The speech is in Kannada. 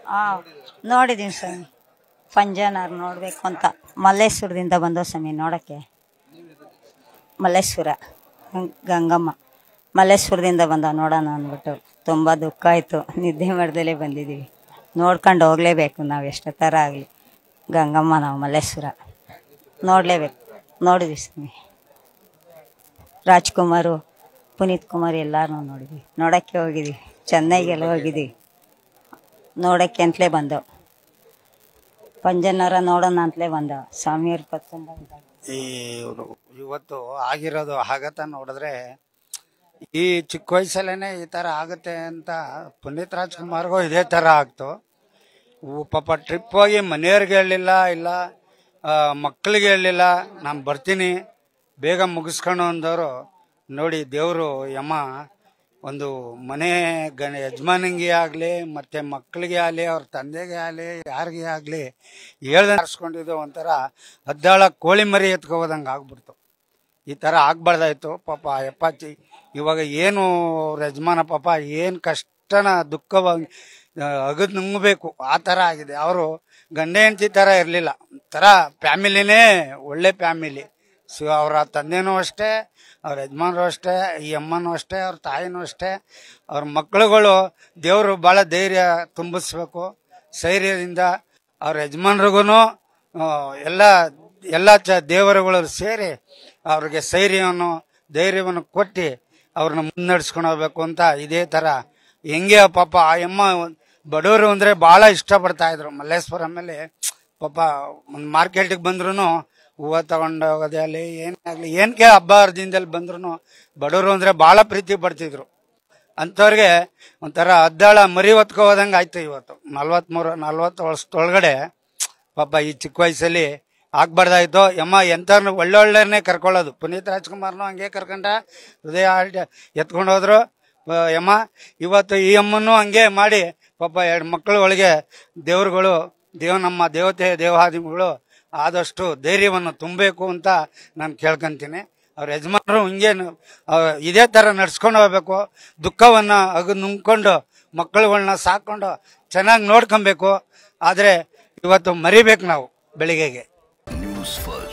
ಹಾಂ ನೋಡಿದ್ದೀವಿ ಸ್ವಾಮಿ ಪಂಜನಾರ್ ನೋಡಬೇಕು ಅಂತ ಮಲ್ಲೇಶ್ವರದಿಂದ ಬಂದೋ ಸ್ವಾಮಿ ನೋಡೋಕ್ಕೆ ಮಲ್ಲೇಶ್ವರ ಗಂ- ಗಂಗಮ್ಮ ಮಲ್ಲೇಶ್ವರದಿಂದ ಬಂದ ನೋಡೋಣ ಅಂದ್ಬಿಟ್ಟು ತುಂಬ ದುಃಖ ಆಯಿತು ನಿದ್ದೆ ಮಾಡ್ದಲೇ ಬಂದಿದ್ದೀವಿ ನೋಡ್ಕೊಂಡು ಹೋಗಲೇಬೇಕು ನಾವು ಎಷ್ಟೋ ಥರ ಆಗಲಿ ಗಂಗಮ್ಮ ನಾವು ಮಲ್ಲೇಶ್ವರ ನೋಡಲೇಬೇಕು ನೋಡಿದ್ವಿ ಸ್ವಾಮಿ ರಾಜ್ಕುಮಾರು ಪುನೀತ್ ಕುಮಾರ್ ಎಲ್ಲರೂ ನೋಡಿದ್ವಿ ನೋಡೋಕ್ಕೆ ಹೋಗಿದ್ವಿ ಚೆನ್ನೈಗೆಲ್ಲ ಹೋಗಿದ್ವಿ ನೋಡೋಕ್ಕೆ ಅಂತಲೇ ಬಂದೆವು ಪಂಜನರ ನೋಡೋಣ ಅಂತಲೇ ಬಂದೆವು ಸ್ವಾಮಿಯವ್ರ ಪತ್ಸಂದ ಈ ಇವತ್ತು ಆಗಿರೋದು ಆಗತ್ತ ನೋಡಿದ್ರೆ ಈ ಚಿಕ್ಕ ವಯಸ್ಸಲ್ಲೇನೆ ಈ ಥರ ಆಗುತ್ತೆ ಅಂತ ಪುನೀತ್ ರಾಜ್ಕುಮಾರ್ಗೂ ಇದೇ ಥರ ಆಗ್ತು ಇವು ಪಾಪ ಟ್ರಿಪ್ ಹೋಗಿ ಮನೆಯವ್ರಿಗೆ ಹೇಳಲಿಲ್ಲ ಇಲ್ಲ ಆ, ಮಕ್ಕಳಿಗೆ ಹೇಳಲಿಲ್ಲ ನಾನು ಬರ್ತೀನಿ ಬೇಗ ಮುಗಿಸ್ಕೊಂಡು ಅಂದವರು ನೋಡಿ ದೇವರು ಯಮ ಒಂದು ಮನೆ ಗಣ ಯಜಮಾನಿಗೆ ಆಗಲಿ ಮತ್ತು ಮಕ್ಕಳಿಗೆ ಆಗಲಿ ಅವ್ರ ತಂದೆಗೆ ಆಗಲಿ ಯಾರಿಗೆ ಆಗಲಿ ಹೇಳ್ದೆ ಹಾರಿಸ್ಕೊಂಡಿದ್ದು ಒಂಥರ ಹದ್ದಾಳ ಕೋಳಿ ಮರಿ ಎತ್ಕೋದಂಗೆ ಆಗ್ಬಿಡ್ತು ಈ ಥರ ಆಗ್ಬಾರ್ದಾಯ್ತು ಪಾಪ ಯಪ್ಪಾಚಿ ಇವಾಗ ಏನು ಅವ್ರ ಯಜಮಾನ ಪಾಪ ಏನು ಕಷ್ಟನ ದುಃಖವಾಗಿ ಅಗದ್ ನುಂಗಬೇಕು ಆ ಥರ ಆಗಿದೆ ಅವರು ಗಂಡ ಹೆಂಡತಿ ಥರ ಇರಲಿಲ್ಲ ಥರ ಫ್ಯಾಮಿಲಿನೇ ಒಳ್ಳೆ ಫ್ಯಾಮಿಲಿ ಸೊ ಅವರ ತಂದೆನೂ ಅಷ್ಟೇ ಅವ್ರ ಯಜಮಾನರು ಅಷ್ಟೇ ಈ ಅಮ್ಮನೂ ಅಷ್ಟೇ ಅವ್ರ ತಾಯಿನೂ ಅಷ್ಟೇ ಅವ್ರ ಮಕ್ಕಳುಗಳು ದೇವರು ಭಾಳ ಧೈರ್ಯ ತುಂಬಿಸ್ಬೇಕು ಶೈರ್ಯದಿಂದ ಅವ್ರ ಯಜಮಾನ್ರಿಗೂ ಎಲ್ಲ ಎಲ್ಲ ಚ ದೇವರುಗಳು ಸೇರಿ ಅವ್ರಿಗೆ ಶೈರ್ಯವನ್ನು ಧೈರ್ಯವನ್ನು ಕೊಟ್ಟು ಅವ್ರನ್ನ ಮುನ್ನಡೆಸ್ಕೊಂಡು ಹೋಗ್ಬೇಕು ಅಂತ ಇದೇ ಥರ ಹೆಂಗೆ ಪಾಪ ಆ ಅಮ್ಮ ಬಡವರು ಅಂದರೆ ಭಾಳ ಇಷ್ಟಪಡ್ತಾ ಇದ್ರು ಮಲ್ಲೇಶ್ವರ ಮೇಲೆ ಪಾಪ ಒಂದು ಮಾರ್ಕೆಟಿಗೆ ಬಂದ್ರೂ ಹೂವು ತಗೊಂಡು ಹೋಗೋದೇ ಆಗಲಿ ಏನೇ ಆಗಲಿ ಏನಕ್ಕೆ ಹಬ್ಬ ಹರಿದಿನದಲ್ಲಿ ಬಂದ್ರೂ ಬಡವರು ಅಂದರೆ ಭಾಳ ಪ್ರೀತಿ ಪಡ್ತಿದ್ರು ಅಂಥವ್ರಿಗೆ ಒಂಥರ ಹದ್ದಾಳ ಮರಿ ಹೊತ್ಕೊ ಹೋದಂಗೆ ಆಯ್ತು ಇವತ್ತು ನಲ್ವತ್ಮೂರು ನಲ್ವತ್ತು ವರ್ಷದೊಳಗಡೆ ಪಾಪ ಈ ಚಿಕ್ಕ ವಯಸ್ಸಲ್ಲಿ ಆಗ್ಬಾರ್ದಾಯ್ತು ಯಮ್ಮ ಎಂಥವ್ರನ್ನ ಒಳ್ಳೊಳ್ಳೆಯವ್ರನ್ನೇ ಕರ್ಕೊಳ್ಳೋದು ಪುನೀತ್ ರಾಜ್ಕುಮಾರ್ನು ಹಂಗೆ ಕರ್ಕೊಂಡ ಹೃದಯ ಆಟ ಎತ್ಕೊಂಡು ಹೋದ್ರು ಆ, ಯಮ್ಮ ಇವತ್ತು ಈ ಅಮ್ಮನೂ ಹಂಗೆ ಮಾಡಿ ಪಾಪ ಎರಡು ಮಕ್ಕಳು ಒಳಗೆ ದೇವ್ರುಗಳು ದೇವ ನಮ್ಮ ದೇವತೆ ದೇವಾದಿಗಳು ಆದಷ್ಟು ಧೈರ್ಯವನ್ನು ತುಂಬಬೇಕು ಅಂತ ನಾನು ಕೇಳ್ಕೊಂತೀನಿ ಅವ್ರ ಯಜಮಾನರು ಹಿಂಗೆ ನ- ಅವ್ರು ಇದೇ ಥರ ನಡ್ಸ್ಕೊಂಡು ಹೋಗ್ಬೇಕು ದುಃಖವನ್ನು ಅಗ ನುಂಗ್ಕೊಂಡು ಮಕ್ಕಳುಗಳನ್ನ ಸಾಕೊಂಡು ಚೆನ್ನಾಗಿ ನೋಡ್ಕೊಬೇಕು ಆದರೆ ಇವತ್ತು ಮರಿಬೇಕು ನಾವು ಬೆಳಿಗ್ಗೆಗೆ ನ್ಯೂಸ್ ಫಸ್ಟ್